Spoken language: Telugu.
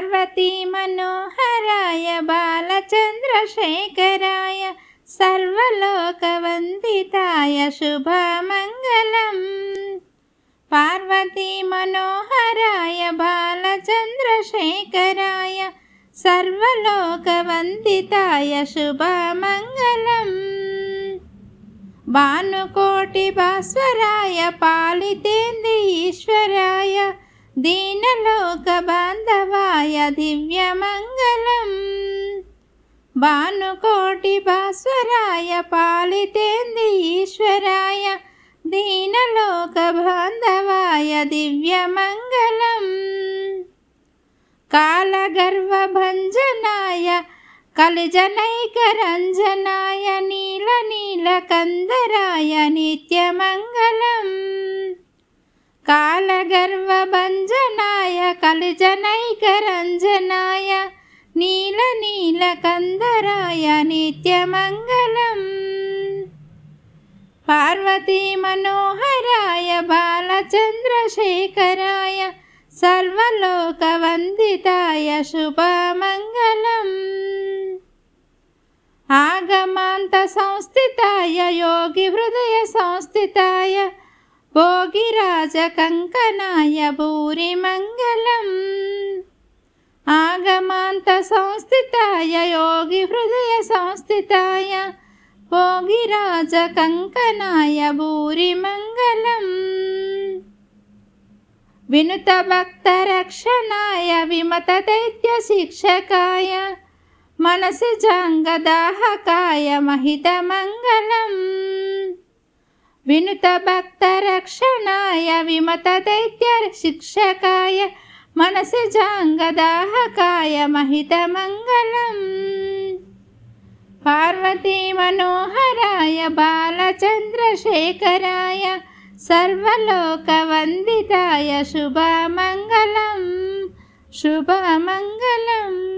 పార్వతీ మనోహరాయ బాలచంద్రశేఖరాయ సర్వలోకవందితాయ శుభమంగళం పార్వతీ మనోహరాయ బాలచంద్రశేఖరాయ సర్వలోకవందితాయ శుభమంగళం భానుకోటి భాస్వరాయ పాలితేంది ఈశ్వరాయ దీనలోక బాంధవాయ దివ్యమంగళం భానుకోటి భాస్వరాయ పాలితేంది ఈశ్వరాయ దీనలోక బాంధవాయ దివ్యమంగళం కాలగర్వభంజనాయ కలిజనైకరంజనాయ నీల నీలకందరాయ నిత్యమంగళం కాలగర్వభంజనాయ కలిజనైకరంజనాయ నీల నీలకందరాయ నిత్యమంగళం పార్వతీ మనోహరాయ బాలచంద్రశేఖరాయ సర్వలోకవందితాయ శుభమంగళం ఆగమాంత సంస్థితాయ యోగి హృదయ సంస్థితాయ భోగిరాజ కంకణాయ భూరి మంగళం ఆగమాంత సంస్థితాయ యోగి హృదయ సంస్థితాయ భోగిరాజ కంకణాయ భూరి మంగళం వినుత భక్త రక్షణాయ విమత దైత్య శిక్షకాయ మనసి జాంగదాహకాయ మహిత మంగళం వినుత భక్త రక్షణాయ విమత దైత్య శిక్షకాయ మనసి జాంగదాహకాయ మహిత మంగళం పార్వతీ మనోహరాయ బాలచంద్రశేఖరాయ సర్వలోకవందితాయ శుభమంగళం శుభమంగళం